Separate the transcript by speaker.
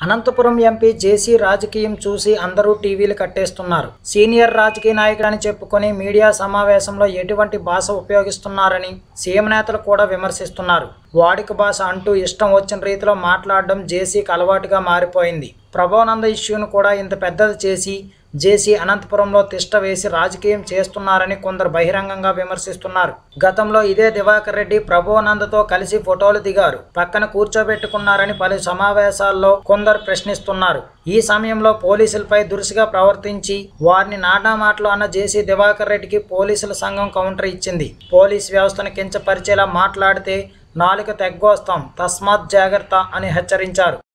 Speaker 1: Anantapuram MP జేసీ రాజకీయం చూసి అందరూ టీవీలు కట్టేస్తున్నారు సీనియర్ రాజకీయ నాయకుడని చెప్పుకొని మీడియా సమావేశంలో ఎటువంటి భాష ఉపయోగిస్తున్నారని సీఎం నేతలు కూడా విమర్శిస్తున్నారు వాడిక భాష అంటూ ఇష్టం వచ్చిన రీతిలో మాట్లాడడం జేసీకి అలవాటుగా మారిపోయింది ప్రభానంద ఇష్యూను కూడా ఇంత పెద్దది చేసి జేసీ అనంతపురంలో తిష్ట వేసి రాజకీయం చేస్తున్నారని కొందరు బహిరంగంగా విమర్శిస్తున్నారు గతంలో ఇదే దివాకర్ రెడ్డి ప్రభానందతో కలిసి ఫోటోలు దిగారు పక్కన కూర్చోబెట్టుకున్నారని పలు సమావేశాల్లో కొందరు ప్రశ్నిస్తున్నారు ఈ సమయంలో పోలీసులపై దురుసుగా ప్రవర్తించి వారిని నాటా మాటలు అన్న జేసీ దివాకర్ రెడ్డికి పోలీసుల సంఘం కౌంటర్ ఇచ్చింది పోలీస్ వ్యవస్థను కించపరిచేలా మాట్లాడితే నాలుక తెగ్గోస్తాం తస్మాత్ జాగ్రత్త అని హెచ్చరించారు